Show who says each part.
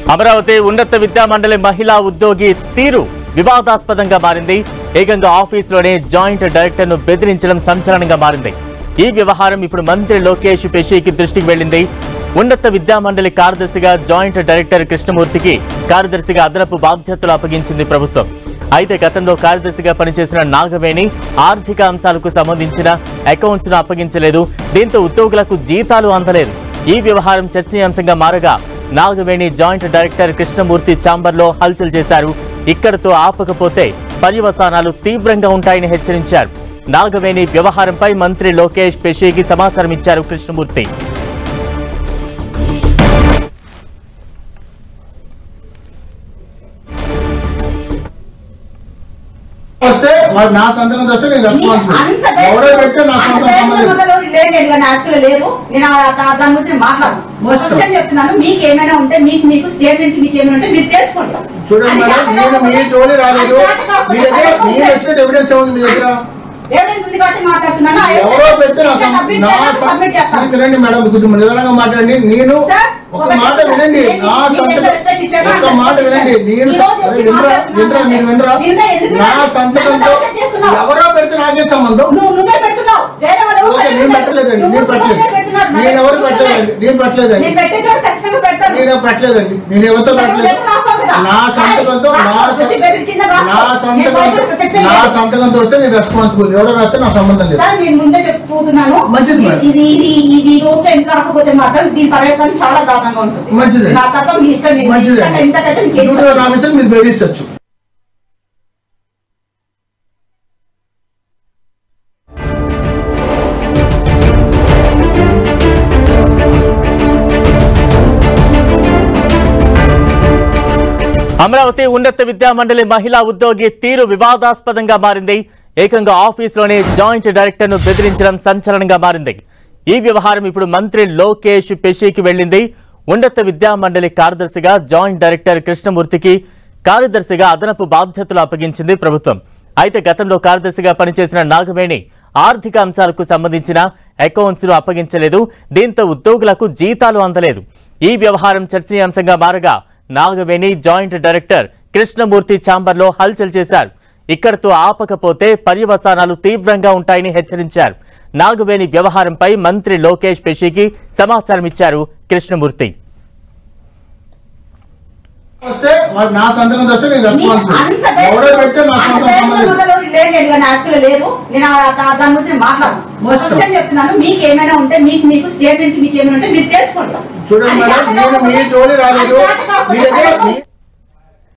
Speaker 1: అమరావతి ఉన్నత విద్యా మండలి మహిళా ఉద్యోగి తీరు వివాదాస్పదంగా మారింది ఏకంగా ఆఫీసులోనే జాయింట్ డైరెక్టర్ ను బెదిరించడం సంచలనంగా మారింది ఈ వ్యవహారం ఇప్పుడు మంత్రి లోకేష్ పెషీకి దృష్టికి వెళ్ళింది ఉన్నత విద్యా మండలి కార్యదర్శిగా జాయింట్ డైరెక్టర్ కృష్ణమూర్తికి కార్యదర్శిగా అదనపు బాధ్యతలు అప్పగించింది ప్రభుత్వం అయితే గతంలో కార్యదర్శిగా పనిచేసిన నాగవేణి ఆర్థిక అంశాలకు సంబంధించిన అకౌంట్స్ ను అప్పగించలేదు దీంతో ఉద్యోగులకు జీతాలు అందలేదు ఈ వ్యవహారం చర్చనీయాంశంగా మారగా నాగవేణి జాయింట్ డైరెక్టర్ కృష్ణమూర్తి ఛాంబర్లో హల్చల్ చేశారు ఇక్కడతో ఆపకపోతే పర్యవసానాలు తీవ్రంగా ఉంటాయని హెచ్చరించారు నాగవేణి వ్యవహారంపై మంత్రి లోకేష్ పెషేకి సమాచారం ఇచ్చారు కృష్ణమూర్తి
Speaker 2: వస్తే వాడు నా సంతకం వస్తే నేను రెస్పాన్సిబుల్
Speaker 3: అంత
Speaker 2: ఎవరో పెడితే నా
Speaker 3: అంత
Speaker 2: సంతకం
Speaker 3: ధైర్యం
Speaker 2: సంబంధం లేదు.
Speaker 3: మొదలు లేదు కానీ యాక్చువల్ లేరు నేను ఆ- దా- దాని గురించి మాట్లాడు
Speaker 2: మోసం.
Speaker 3: విషయం చెప్తున్నాను మీకు ఏమైనా ఉంటే మీకు మీకు స్టేట్మెంట్ మీకు ఏమైనా ఉంటే మీరు తెలుసుకోండి
Speaker 2: చూడండి
Speaker 3: అది
Speaker 2: మేడం
Speaker 3: చేత
Speaker 2: నేను మీ
Speaker 3: కాకపోతే-
Speaker 2: జోలి రాలేదు
Speaker 3: అది చేత కాకపోతే
Speaker 2: మీ దగ్గర
Speaker 3: అది
Speaker 2: నేను వచ్చిన ఎవిడెన్స్ ఏముంది మీ దగ్గర
Speaker 3: ఎవిడెన్స్ ఉంది కాబట్టి మాట్లాడుతున్నాను ఆ
Speaker 2: ఎవరో
Speaker 3: ఎవిడెన్స్
Speaker 2: పెడితే నా సం-
Speaker 3: సబ్మిట్
Speaker 2: నా
Speaker 3: చేయాలి,
Speaker 2: సం-
Speaker 3: సబ్మిట్ చేస్తాను.
Speaker 2: వినండి మేడం కొద్దిగా నిదానంగా మాట్లాడండి నేను
Speaker 3: సార్,
Speaker 2: ఒక
Speaker 3: ఒకటి
Speaker 2: మాట
Speaker 3: చెప్తాను.
Speaker 2: వినండి
Speaker 3: నేను
Speaker 2: నా
Speaker 3: మీకు ఎంత
Speaker 2: సంతకం
Speaker 3: రెస్పెక్ట్ ఇచ్చానో
Speaker 2: ఒక
Speaker 3: అంత
Speaker 2: మాట
Speaker 3: రెస్పెక్ట్
Speaker 2: వినండి నేను
Speaker 3: ఈ రోజు వచ్చి
Speaker 2: వినరా
Speaker 3: మాట్లాడుతున్నాను.
Speaker 2: వినరా మీరు వినరా
Speaker 3: వినరా? ఎందుకు
Speaker 2: నా
Speaker 3: వినరా?
Speaker 2: సంతకంతో
Speaker 3: నన్ను టార్గెట్ చేస్తున్నావు.
Speaker 2: ఎవరో పెడితే నాకే సంబంధం
Speaker 3: నువ్వు నువ్వే పెడుతున్నావు వేరే వాళ్ళు ఎవరు
Speaker 2: ఓకే నేను పెట్టలేదండి
Speaker 3: నువ్వు
Speaker 2: నేను పెట్టలేదు
Speaker 3: నువ్వే పెడుతున్నావు. మరి
Speaker 2: నేను ఎవరు
Speaker 3: నువ్వే.
Speaker 2: పెట్టలేదండి నేను పెట్టలేదండి
Speaker 3: నేను పెట్టే చోట ఖచ్చితంగా పెడతాను
Speaker 2: నేను పెట్టలేదండి నేను ఎవరితో పెట్టలేదు నా సంతకంతో నా సం- నా సంతకంతో నా సంతకంతో వస్తే నేను రెస్పాన్సిబుల్ ఎవరో రాస్తే నా సంబంధం లేదు
Speaker 3: సార్ నేను ముందే చెప్పుతున్నాను
Speaker 2: మంచిది మేడం.
Speaker 3: ఇది ఇది ఇది ఈ రోజు ఎంత కాకపోతే మాత్రం దీని పర్యటన చాలా దారుణంగా ఉంటుంది
Speaker 2: మంచిది.
Speaker 3: నా తత్వం మీ ఇష్టం నేను
Speaker 2: మంచిది
Speaker 3: ఇంతకంటే- ఇంతకంటే మీకు ఏం
Speaker 2: డ్యూటీలో ఆఫీసర్ మీరు బెదిరించవచ్చు
Speaker 1: అమరావతి ఉన్నత విద్యా మండలి మహిళా ఉద్యోగి తీరు వివాదాస్పదంగా మారింది ఏకంగా ఆఫీసులోనే జాయింట్ డైరెక్టర్ ను బెదిరించడం సంచలనంగా మారింది ఈ వ్యవహారం ఇప్పుడు మంత్రి లోకేష్ పెషీకి వెళ్ళింది ఉన్నత విద్యా మండలి కార్యదర్శిగా జాయింట్ డైరెక్టర్ కృష్ణమూర్తికి కార్యదర్శిగా అదనపు బాధ్యతలు అప్పగించింది ప్రభుత్వం అయితే గతంలో కార్యదర్శిగా పనిచేసిన నాగవేణి ఆర్థిక అంశాలకు సంబంధించిన అకౌంట్స్ ను అప్పగించలేదు దీంతో ఉద్యోగులకు జీతాలు అందలేదు ఈ వ్యవహారం చర్చనీయాంశంగా మారగా నాగవేణి జాయింట్ డైరెక్టర్ కృష్ణమూర్తి ఛాంబర్లో హల్చల్ చేశారు ఇక్కడతో ఆపకపోతే పర్యవసానాలు తీవ్రంగా ఉంటాయని హెచ్చరించారు నాగవేణి వ్యవహారంపై మంత్రి లోకేష్ పెషీకి సమాచారం ఇచ్చారు కృష్ణమూర్తి
Speaker 2: వస్తే వాడు నా సంతకం వస్తే నేను
Speaker 3: నీకు
Speaker 2: రెస్పాన్సిబుల్
Speaker 3: అంత ధైర్యం-
Speaker 2: ఎవరో పెడితే నా
Speaker 3: అంత
Speaker 2: సంతకం
Speaker 3: ధైర్యం
Speaker 2: సంబంధం లేదు.
Speaker 3: మొదలు లేదు కానీ యాక్చువల్ లేరు నేను ఆ- దా- దాని గురించి మాట్లాడు
Speaker 2: మోసం.
Speaker 3: విషయం చెప్తున్నాను మీకు ఏమైనా ఉంటే మీకు మీకు స్టేట్మెంట్ మీకు ఏమైనా ఉంటే మీరు తెలుసుకోండి
Speaker 2: చూడండి
Speaker 3: అది
Speaker 2: మేడం
Speaker 3: చేత
Speaker 2: నేను మీ
Speaker 3: కాకపోతే-
Speaker 2: జోలి రాలేదు
Speaker 3: అది చేత కాకపోతే
Speaker 2: మీ దగ్గర
Speaker 3: పర్యటన-
Speaker 2: మీ-